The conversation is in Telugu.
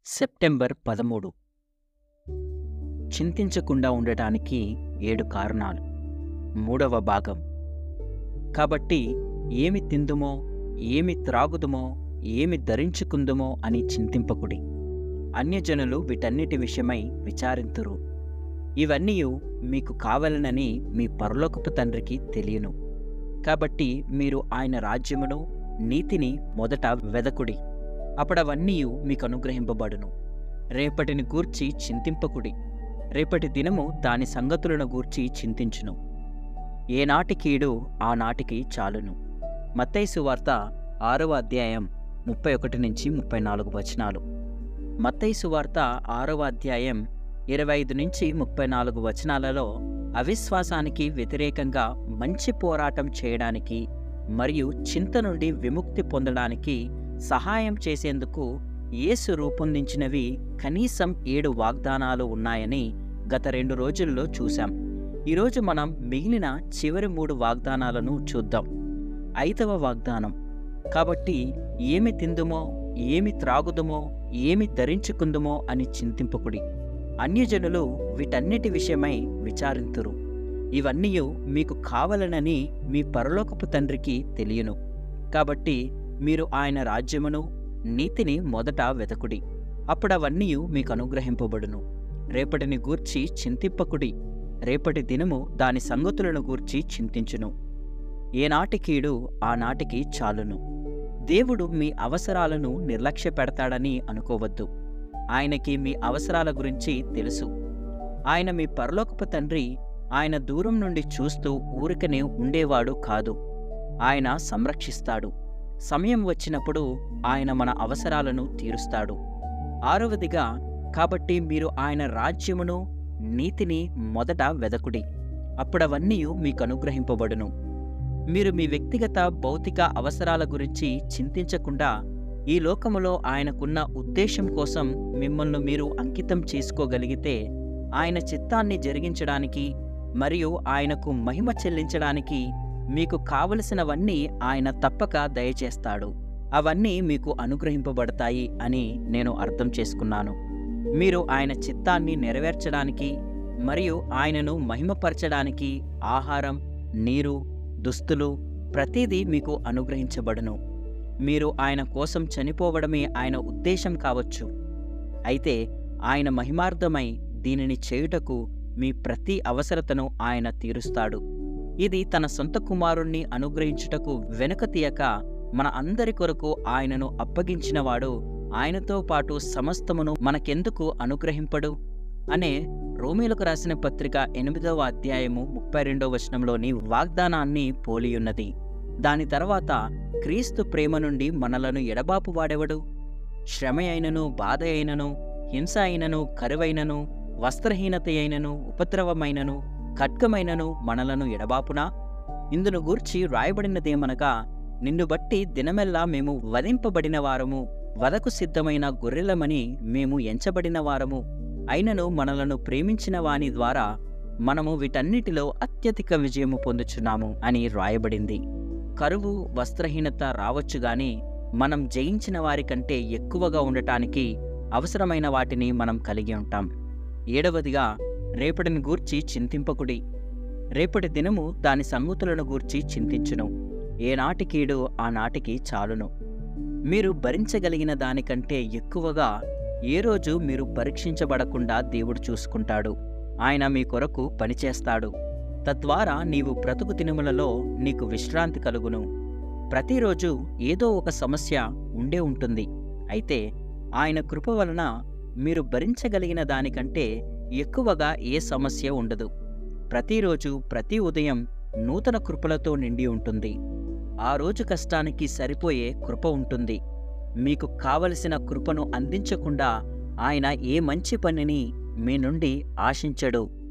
సెప్టెంబర్ పదమూడు చింతించకుండా ఉండటానికి ఏడు కారణాలు మూడవ భాగం కాబట్టి ఏమి తిందుమో ఏమి త్రాగుదుమో ఏమి ధరించుకుందుమో అని చింతింపకుడి అన్యజనులు వీటన్నిటి విషయమై విచారింతురు ఇవన్నీ మీకు కావాలనని మీ పరలోకపు తండ్రికి తెలియను కాబట్టి మీరు ఆయన రాజ్యమును నీతిని మొదట వెదకుడి అప్పుడవన్నీ మీకు అనుగ్రహింపబడును రేపటిని గూర్చి చింతింపకుడి రేపటి దినము దాని సంగతులను గూర్చి చింతించును ఏనాటి కీడు ఆనాటికి చాలును మత్తైసు వార్త ఆరవ అధ్యాయం ముప్పై ఒకటి నుంచి ముప్పై నాలుగు వచనాలు మత్తైసు వార్త ఆరవ అధ్యాయం ఇరవై ఐదు నుంచి ముప్పై నాలుగు వచనాలలో అవిశ్వాసానికి వ్యతిరేకంగా మంచి పోరాటం చేయడానికి మరియు చింత నుండి విముక్తి పొందడానికి సహాయం చేసేందుకు యేసు రూపొందించినవి కనీసం ఏడు వాగ్దానాలు ఉన్నాయని గత రెండు రోజుల్లో చూశాం ఈరోజు మనం మిగిలిన చివరి మూడు వాగ్దానాలను చూద్దాం ఐదవ వాగ్దానం కాబట్టి ఏమి తిందుమో ఏమి త్రాగుదుమో ఏమి ధరించుకుందుమో అని చింతింపకుడి అన్యజనులు వీటన్నిటి విషయమై విచారింతురు ఇవన్నీ మీకు కావలనని మీ పరలోకపు తండ్రికి తెలియను కాబట్టి మీరు ఆయన రాజ్యమును నీతిని మొదట వెతకుడి అప్పుడవన్నీ మీకు అనుగ్రహింపబడును రేపటిని గూర్చి చింతింపకుడి రేపటి దినము దాని సంగతులను గూర్చి చింతించును ఏనాటి కీడు ఆనాటికి చాలును దేవుడు మీ అవసరాలను నిర్లక్ష్య పెడతాడని అనుకోవద్దు ఆయనకి మీ అవసరాల గురించి తెలుసు ఆయన మీ పరలోకపు తండ్రి ఆయన దూరం నుండి చూస్తూ ఊరికనే ఉండేవాడు కాదు ఆయన సంరక్షిస్తాడు సమయం వచ్చినప్పుడు ఆయన మన అవసరాలను తీరుస్తాడు ఆరవదిగా కాబట్టి మీరు ఆయన రాజ్యమును నీతిని మొదట వెదకుడి అప్పుడవన్నీ మీకు అనుగ్రహింపబడును మీరు మీ వ్యక్తిగత భౌతిక అవసరాల గురించి చింతించకుండా ఈ లోకములో ఆయనకున్న ఉద్దేశం కోసం మిమ్మల్ని మీరు అంకితం చేసుకోగలిగితే ఆయన చిత్తాన్ని జరిగించడానికి మరియు ఆయనకు మహిమ చెల్లించడానికి మీకు కావలసినవన్నీ ఆయన తప్పక దయచేస్తాడు అవన్నీ మీకు అనుగ్రహింపబడతాయి అని నేను అర్థం చేసుకున్నాను మీరు ఆయన చిత్తాన్ని నెరవేర్చడానికి మరియు ఆయనను మహిమపరచడానికి ఆహారం నీరు దుస్తులు ప్రతిదీ మీకు అనుగ్రహించబడును మీరు ఆయన కోసం చనిపోవడమే ఆయన ఉద్దేశం కావచ్చు అయితే ఆయన మహిమార్థమై దీనిని చేయుటకు మీ ప్రతి అవసరతను ఆయన తీరుస్తాడు ఇది తన సొంత కుమారుణ్ణి అనుగ్రహించుటకు వెనుక తీయక మన అందరి కొరకు ఆయనను అప్పగించినవాడు ఆయనతో పాటు సమస్తమును మనకెందుకు అనుగ్రహింపడు అనే రోమిలకు రాసిన పత్రిక ఎనిమిదవ అధ్యాయము ముప్పై రెండవ వచనంలోని వాగ్దానాన్ని పోలియున్నది దాని తర్వాత క్రీస్తు ప్రేమ నుండి మనలను ఎడబాపు వాడెవడు శ్రమ అయినను బాధ అయినను హింస అయినను కరువైనను వస్త్రహీనత అయినను ఉపద్రవమైనను ఖడ్గమైనను మనలను ఎడబాపునా ఇందును గూర్చి రాయబడినదేమనగా నిన్ను బట్టి దినమెల్లా మేము వధింపబడిన వారము వదకు సిద్ధమైన గొర్రెలమని మేము ఎంచబడిన వారము అయినను మనలను ప్రేమించిన వాని ద్వారా మనము వీటన్నిటిలో అత్యధిక విజయము పొందుచున్నాము అని రాయబడింది కరువు వస్త్రహీనత రావచ్చు గాని మనం జయించిన వారి కంటే ఎక్కువగా ఉండటానికి అవసరమైన వాటిని మనం కలిగి ఉంటాం ఏడవదిగా రేపటిని గూర్చి చింతింపకుడి రేపటి దినము దాని సంగతులను గూర్చి చింతించును ఏనాటి కీడు ఆనాటికి చాలును మీరు భరించగలిగిన దానికంటే ఎక్కువగా ఏ రోజు మీరు పరీక్షించబడకుండా దేవుడు చూసుకుంటాడు ఆయన మీ కొరకు పనిచేస్తాడు తద్వారా నీవు బ్రతుకు దినములలో నీకు విశ్రాంతి కలుగును ప్రతిరోజు ఏదో ఒక సమస్య ఉండే ఉంటుంది అయితే ఆయన కృప వలన మీరు భరించగలిగిన దానికంటే ఎక్కువగా ఏ సమస్య ఉండదు ప్రతిరోజు ప్రతి ఉదయం నూతన కృపలతో నిండి ఉంటుంది ఆ రోజు కష్టానికి సరిపోయే కృప ఉంటుంది మీకు కావలసిన కృపను అందించకుండా ఆయన ఏ మంచి పనిని మీ నుండి ఆశించడు